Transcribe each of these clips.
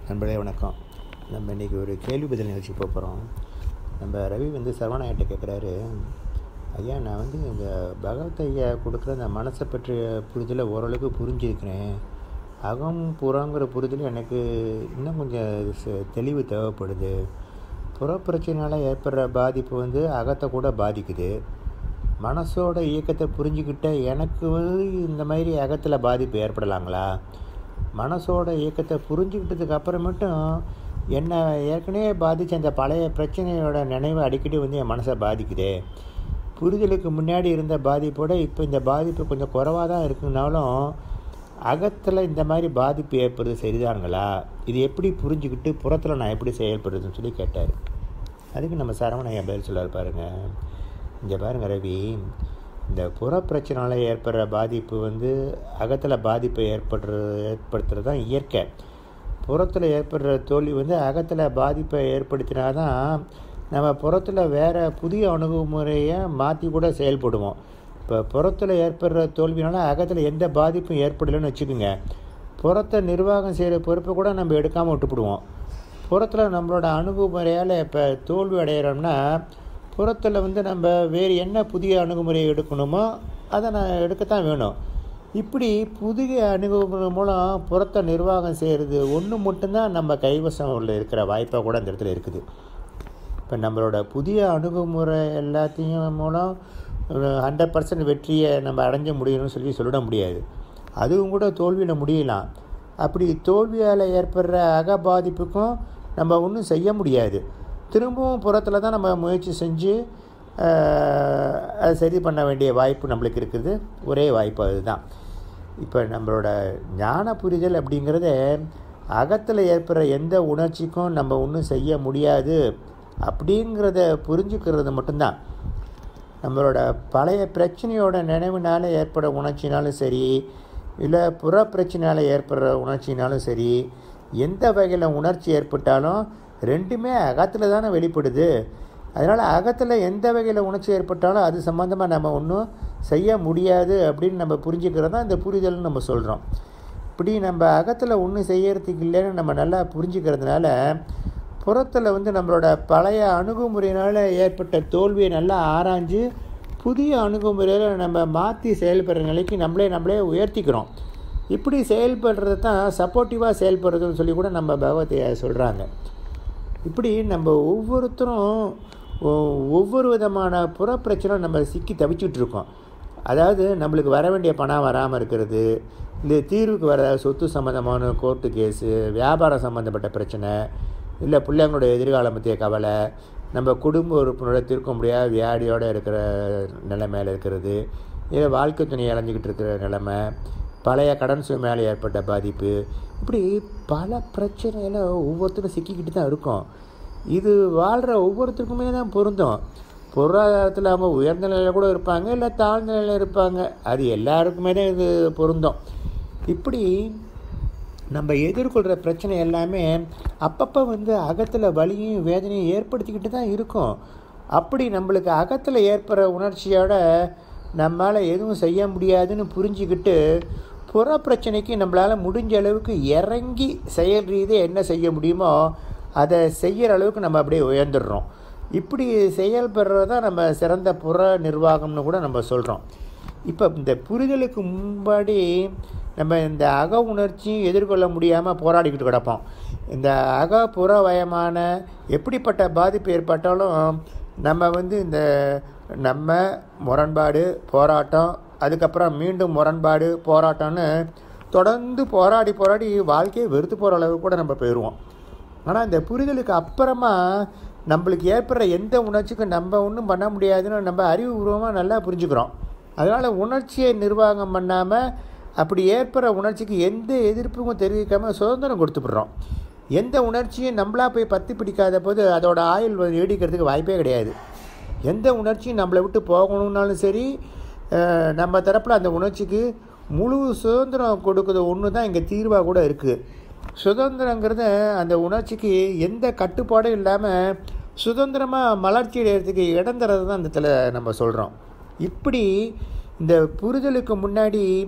நண்பர்களே வணக்கம் நம்ம இன்றைக்கி ஒரு கேள்வி பதில் நிகழ்ச்சி போக போகிறோம் நம்ம ரவி வந்து சரவணாயிட்ட கேட்குறாரு ஐயா நான் வந்து இந்த பகவத் ஐயா கொடுக்குற அந்த மனசை பற்றிய புரிதலை ஓரளவுக்கு புரிஞ்சிருக்கிறேன் அகம் புறங்கிற புரிதல் எனக்கு இன்னும் கொஞ்சம் ச- தெளிவு தேவைப்படுது புற பிரச்சனையால் ஏற்படுற பாதிப்பு வந்து அகத்தை கூட பாதிக்குது மனசோட இயக்கத்தை புரிஞ்சுக்கிட்ட எனக்கு வந்து இந்த மாதிரி அகத்தில் பாதிப்பு ஏற்படலாங்களா மனசோட இயக்கத்தை புரிஞ்சுக்கிட்டதுக்கு அப்புறமேட்டும் என்னை ஏற்கனவே பாதித்த அந்த பழைய பிரச்சனையோட நினைவு அடிக்கடி வந்து என் மனசை பாதிக்குதே புரிதலுக்கு முன்னாடி இருந்த பாதிப்போட இப்போ இந்த பாதிப்பு கொஞ்சம் குறைவாக தான் இருக்குனாலும் அகத்தில் இந்த மாதிரி பாதிப்பு ஏற்படுறது சரிதானுங்களா இது எப்படி புரிஞ்சுக்கிட்டு புறத்தில் நான் எப்படி செயல்படுறதுன்னு சொல்லி கேட்டார் அதுக்கு நம்ம சரவணையா பதில் சொல்லார் பாருங்க இங்கே பாருங்க ரவி இந்த புற பிரச்சனையால் ஏற்படுற பாதிப்பு வந்து அகத்தில் பாதிப்பை ஏற்படுற ஏற்படுத்துறது தான் இயற்கை புறத்தில் ஏற்படுற தோல்வி வந்து அகத்தில் பாதிப்பை ஏற்படுத்தினா தான் நம்ம புறத்தில் வேறு புதிய அணுகுமுறையை மாற்றி கூட செயல்படுவோம் இப்போ புறத்தில் ஏற்படுற தோல்வினால அகத்தில் எந்த பாதிப்பும் ஏற்படலைன்னு வச்சுக்கோங்க புறத்தை நிர்வாகம் செய்கிற பொறுப்பை கூட நம்ம எடுக்காமல் விட்டுப்பிடுவோம் புறத்தில் நம்மளோட அணுகுமுறையால் இப்போ தோல்வி அடைகிறோம்னா புறத்தில் வந்து நம்ம வேறு என்ன புதிய அணுகுமுறையை எடுக்கணுமோ அதை நான் எடுக்கத்தான் வேணும் இப்படி புதிய அணுகுமுறை மூலம் புறத்தை நிர்வாகம் செய்கிறது ஒன்று மட்டும்தான் நம்ம கைவசம் உள்ள இருக்கிற வாய்ப்பாக கூட அந்த இடத்துல இருக்குது இப்போ நம்மளோட புதிய அணுகுமுறை எல்லாத்தையும் மூலம் ஹண்ட்ரட் பர்சன்ட் வெற்றியை நம்ம அடைஞ்ச முடியும்னு சொல்லி சொல்லிட முடியாது அதுவும் கூட தோல்வியில் முடியலாம் அப்படி தோல்வியால் ஏற்படுற அக பாதிப்புக்கும் நம்ம ஒன்றும் செய்ய முடியாது திரும்பவும் புறத்தில் தான் நம்ம முயற்சி செஞ்சு ஆஹ், அதை சரி பண்ண வேண்டிய வாய்ப்பு நம்மளுக்கு இருக்குது ஒரே வாய்ப்பு அதுதான் இப்போ நம்மளோட ஞான புரிதல் அப்படிங்கிறத அகத்தில் ஏற்படுற எந்த உணர்ச்சிக்கும் நம்ம ஒன்றும் செய்ய முடியாது அப்படிங்கிறத புரிஞ்சுக்கிறது மட்டும்தான் நம்மளோட பழைய பிரச்சனையோட நினைவுனால ஏற்பட உணர்ச்சினாலும் சரி இல்லை புற பிரச்சனையால் ஏற்படுற உணர்ச்சினாலும் சரி எந்த வகையில் உணர்ச்சி ஏற்பட்டாலும் ரெண்டுமே அகத்தில் தானே வெளிப்படுது அதனால் அகத்தில் எந்த வகையில் உணர்ச்சி ஏற்பட்டாலும் அது சம்மந்தமாக நம்ம ஒன்றும் செய்ய முடியாது அப்படின்னு நம்ம புரிஞ்சுக்கிறது தான் இந்த புரிதல்னு நம்ம சொல்கிறோம் இப்படி நம்ம அகத்தில் ஒன்றும் செய்யறதுக்கு இல்லைன்னு நம்ம நல்லா புரிஞ்சுக்கிறதுனால புறத்தில் வந்து நம்மளோட பழைய அணுகுமுறையினால் ஏற்பட்ட தோல்வியை நல்லா ஆராய்ஞ்சு புதிய அணுகுமுறையில் நம்ம மாற்றி செயல்படுற நிலைக்கு நம்மளே நம்மளே உயர்த்திக்கிறோம் இப்படி செயல்படுறது தான் சப்போர்ட்டிவாக செயல்படுறதுன்னு சொல்லி கூட நம்ம பகவத்தையா சொல்கிறாங்க இப்படி நம்ம ஒவ்வொருத்தரும் ஒ- ஒவ்வொரு விதமான புறப்பிரச்சனை நம்ம சிக்கி தவிச்சிட்டு இருக்கோம் அதாவது நம்மளுக்கு வர வேண்டிய பணம் வராமல் இருக்கிறது இல்லை தீர்வுக்கு வர சொத்து சம்மந்தமான கோர்ட்டு கேஸு வியாபாரம் சம்மந்தப்பட்ட பிரச்சனை இல்லை பிள்ளைங்களோட எதிர்காலம் பற்றிய கவலை நம்ம குடும்ப உறுப்பினரோட தீர்க்க முடியாத வியாதியோடு இருக்கிற நிலைமையில் இருக்கிறது இல்லை வாழ்க்கை துணை அலைஞ்சிக்கிட்டு இருக்கிற நிலைமை பழைய கடன் சுமை மேலே ஏற்பட்ட பாதிப்பு இப்படி பல பிரச்சனையில் ஒவ்வொருத்தரும் சிக்கிக்கிட்டு தான் இருக்கோம் இது வாழ்கிற ஒவ்வொருத்தருக்குமே தான் பொருந்தும் பொருளாதாரத்தில் அவங்க உயர்ந்த நிலையில் கூட இருப்பாங்க இல்லை தாழ்ந்த நிலையில் இருப்பாங்க அது எல்லாருக்குமே தான் இது பொருந்தும் இப்படி நம்ம எதிர்கொள்கிற பிரச்சனை எல்லாமே அப்பப்போ வந்து அகத்தில் வலியும் வேதனையும் ஏற்படுத்திக்கிட்டு தான் இருக்கும் அப்படி நம்மளுக்கு அகத்தில் ஏற்படுற உணர்ச்சியோட நம்மளால் எதுவும் செய்ய முடியாதுன்னு புரிஞ்சுக்கிட்டு புற பிரச்சனைக்கு நம்மளால் முடிஞ்ச அளவுக்கு இறங்கி செயல் ரீதியாக என்ன செய்ய முடியுமோ அதை செய்கிற அளவுக்கு நம்ம அப்படியே உயர்ந்துடுறோம் இப்படி செயல்படுறது தான் நம்ம சிறந்த புற நிர்வாகம்னு கூட நம்ம சொல்கிறோம் இப்போ இந்த புரிதலுக்கு முன்னாடி நம்ம இந்த அக உணர்ச்சியும் எதிர்கொள்ள முடியாமல் போராடிக்கிட்டு கிடப்போம் இந்த அக புற வயமான எப்படிப்பட்ட பாதிப்பு ஏற்பட்டாலும் நம்ம வந்து இந்த நம்ம முரண்பாடு போராட்டம் அதுக்கப்புறம் மீண்டும் முரண்பாடு போராட்டம்னு தொடர்ந்து போராடி போராடி வாழ்க்கையை வெறுத்து போகிற அளவுக்கு கூட நம்ம போயிடுவோம் ஆனால் இந்த புரிதலுக்கு அப்புறமா நம்மளுக்கு ஏற்படுற எந்த உணர்ச்சிக்கும் நம்ம ஒன்றும் பண்ண முடியாதுன்னு நம்ம அறிவுபூர்வமாக நல்லா புரிஞ்சுக்கிறோம் அதனால் உணர்ச்சியை நிர்வாகம் பண்ணாமல் அப்படி ஏற்படுற உணர்ச்சிக்கு எந்த எதிர்ப்பும் தெரிவிக்காமல் சுதந்திரம் கொடுத்துப்படுறோம் எந்த உணர்ச்சியும் நம்மளா போய் பற்றி பிடிக்காத போது அதோட ஆயுள் வந்து நீடிக்கிறதுக்கு வாய்ப்பே கிடையாது எந்த உணர்ச்சியும் நம்மளை விட்டு போகணுன்னாலும் சரி அஹ், நம்ம தரப்பில் அந்த உணர்ச்சிக்கு முழு சுதந்திரம் கொடுக்குறது ஒன்று தான் இங்கே தீர்வாக கூட இருக்குது சுதந்திரங்கிறது அந்த உணர்ச்சிக்கு எந்த கட்டுப்பாடும் இல்லாமல் சுதந்திரமாக மலர்ச்சி அடைகிறதுக்கு இடம் தரது தான் இந்த இடத்துல நம்ம சொல்கிறோம் இப்படி இந்த புரிதலுக்கு முன்னாடி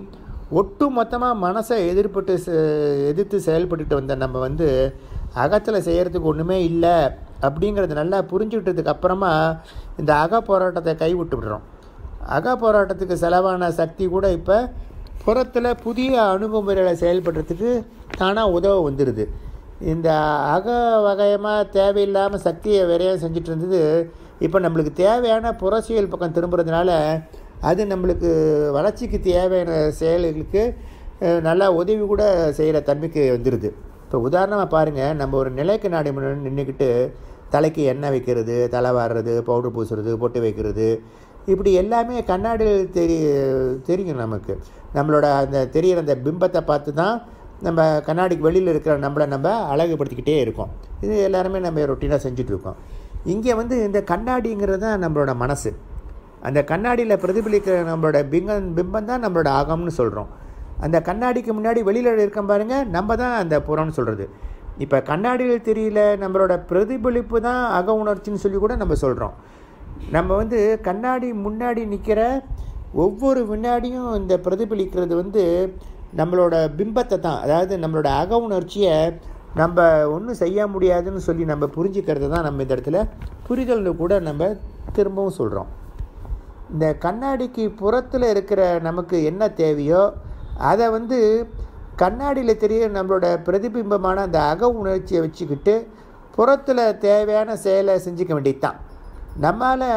ஒட்டு மொத்தமாக மனசை எதிர்பட்டு செ- எதிர்த்து செயல்பட்டுட்டு வந்த நம்ம வந்து அகத்தில் செய்கிறதுக்கு ஒன்றுமே இல்லை அப்படிங்கிறது நல்லா புரிஞ்சுக்கிட்டதுக்கு அப்புறமா இந்த அக போராட்டத்தை கைவிட்டு விடுறோம் அக போராட்டத்துக்கு செலவான சக்தி கூட இப்போ புறத்தில் புதிய அணுகுமுறைகளை செயல்படுறதுக்கு தானாக உதவ வந்துடுது இந்த அக வகையமாக தேவையில்லாமல் சக்தியை விரையம் செஞ்சுட்டு இருந்தது இப்போ நம்மளுக்கு தேவையான புறச்சியல் பக்கம் திரும்புறதுனால அது நம்மளுக்கு வளர்ச்சிக்கு தேவையான செயல்களுக்கு அஹ், நல்லா உதவி கூட செய்கிற தன்மைக்கு வந்துடுது இப்போ உதாரணமாக பாருங்கள் நம்ம ஒரு நிலைக்கு நாடி முன்னாடி நின்றுக்கிட்டு தலைக்கு எண்ணெய் வைக்கிறது தலை வாடுறது பவுடர் பூசுறது பொட்டு வைக்கிறது இப்படி எல்லாமே கண்ணாடியில் தெரி தெரியும் நமக்கு நம்மளோட அந்த தெரியிற அந்த பிம்பத்தை பார்த்து தான் நம்ம கண்ணாடிக்கு வெளியில் இருக்கிற நம்மளை நம்ம அழகுபடுத்திக்கிட்டே இருக்கோம் இது எல்லாருமே நம்ம ரொட்டீனாக செஞ்சுட்ருக்கோம் இங்கே வந்து இந்த கண்ணாடிங்கிறது தான் நம்மளோட மனசு அந்த கண்ணாடியில் பிரதிபலிக்கிற நம்மளோட பிங்கம் பிம்பம் தான் நம்மளோட அகம்னு சொல்கிறோம் அந்த கண்ணாடிக்கு முன்னாடி வெளியில் இருக்க பாருங்க நம்ம தான் அந்த புறம்னு சொல்கிறது இப்போ கண்ணாடியில் தெரியல நம்மளோட பிரதிபலிப்பு தான் அக உணர்ச்சின்னு சொல்லி கூட நம்ம சொல்கிறோம் நம்ம வந்து கண்ணாடி முன்னாடி நிற்கிற ஒவ்வொரு வினாடியும் இந்த பிரதிபலிக்கிறது வந்து நம்மளோட பிம்பத்தை தான் அதாவது நம்மளோட அக உணர்ச்சியை நம்ம ஒன்றும் செய்ய முடியாதுன்னு சொல்லி நம்ம புரிஞ்சுக்கிறது தான் நம்ம இந்த இடத்துல புரிதல்னு கூட நம்ம திரும்பவும் சொல்கிறோம் இந்த கண்ணாடிக்கு புறத்தில் இருக்கிற நமக்கு என்ன தேவையோ அதை வந்து கண்ணாடியில் தெரிய நம்மளோட பிரதிபிம்பமான அந்த அக உணர்ச்சியை வச்சுக்கிட்டு புறத்தில் தேவையான செயலை செஞ்சுக்க வேண்டியது தான் நம்மால்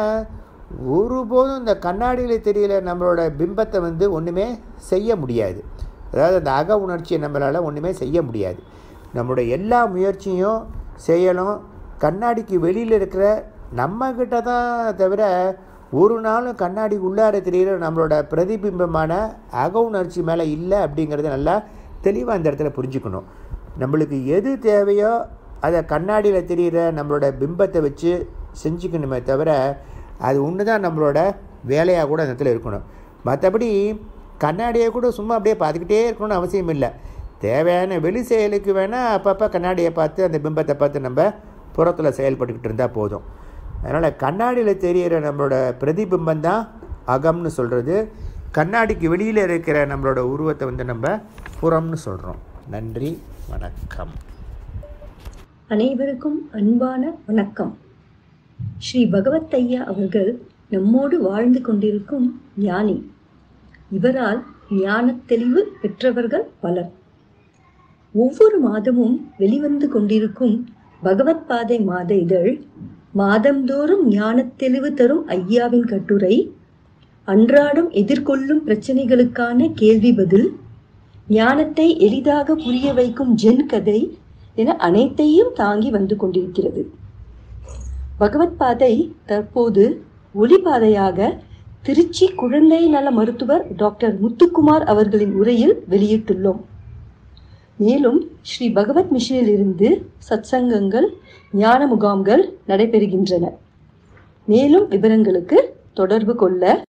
ஒருபோதும் இந்த கண்ணாடியில் தெரியல நம்மளோட பிம்பத்தை வந்து ஒன்றுமே செய்ய முடியாது அதாவது அந்த அக உணர்ச்சியை நம்மளால் ஒன்றுமே செய்ய முடியாது நம்மளோட எல்லா முயற்சியும் செயலும் கண்ணாடிக்கு வெளியில் இருக்கிற நம்மக்கிட்ட தான் தவிர ஒரு நாளும் கண்ணாடி உள்ளார தெரிகிற நம்மளோட பிரதிபிம்பமான அக உணர்ச்சி மேலே இல்லை அப்படிங்கிறத நல்லா தெளிவாக இந்த இடத்துல புரிஞ்சுக்கணும் நம்மளுக்கு எது தேவையோ அதை கண்ணாடியில் தெரிகிற நம்மளோட பிம்பத்தை வச்சு செஞ்சுக்கணுமே தவிர அது ஒன்று தான் நம்மளோட வேலையாக கூட அந்த இடத்துல இருக்கணும் மற்றபடி கண்ணாடியை கூட சும்மா அப்படியே பார்த்துக்கிட்டே இருக்கணும்னு அவசியம் இல்லை தேவையான வெளி செயலுக்கு வேணால் அப்பப்போ கண்ணாடியை பார்த்து அந்த பிம்பத்தை பார்த்து நம்ம புறத்தில் செயல்பட்டுக்கிட்டு இருந்தால் போதும் அதனால் கண்ணாடியில் தெரிகிற நம்மளோட பிரதிபிம்பம் தான் அகம்னு சொல்கிறது கண்ணாடிக்கு வெளியில் இருக்கிற நம்மளோட உருவத்தை வந்து நம்ம புறம்னு சொல்கிறோம் நன்றி வணக்கம் அனைவருக்கும் அன்பான வணக்கம் ஸ்ரீ பகவத் ஐயா அவர்கள் நம்மோடு வாழ்ந்து கொண்டிருக்கும் ஞானி இவரால் ஞானத் தெளிவு பெற்றவர்கள் பலர் ஒவ்வொரு மாதமும் வெளிவந்து கொண்டிருக்கும் பகவத் பாதை மாத இதழ் மாதந்தோறும் ஞானத் தெளிவு தரும் ஐயாவின் கட்டுரை அன்றாடம் எதிர்கொள்ளும் பிரச்சனைகளுக்கான கேள்வி பதில் ஞானத்தை எளிதாக புரிய வைக்கும் ஜென் கதை என அனைத்தையும் தாங்கி வந்து கொண்டிருக்கிறது பகவத் பாதை தற்போது ஒளிபாதையாக திருச்சி குழந்தை நல மருத்துவர் டாக்டர் முத்துக்குமார் அவர்களின் உரையில் வெளியிட்டுள்ளோம் மேலும் ஸ்ரீ பகவத் மிஷனில் இருந்து சத்சங்கங்கள் ஞான முகாம்கள் நடைபெறுகின்றன மேலும் விவரங்களுக்கு தொடர்பு கொள்ள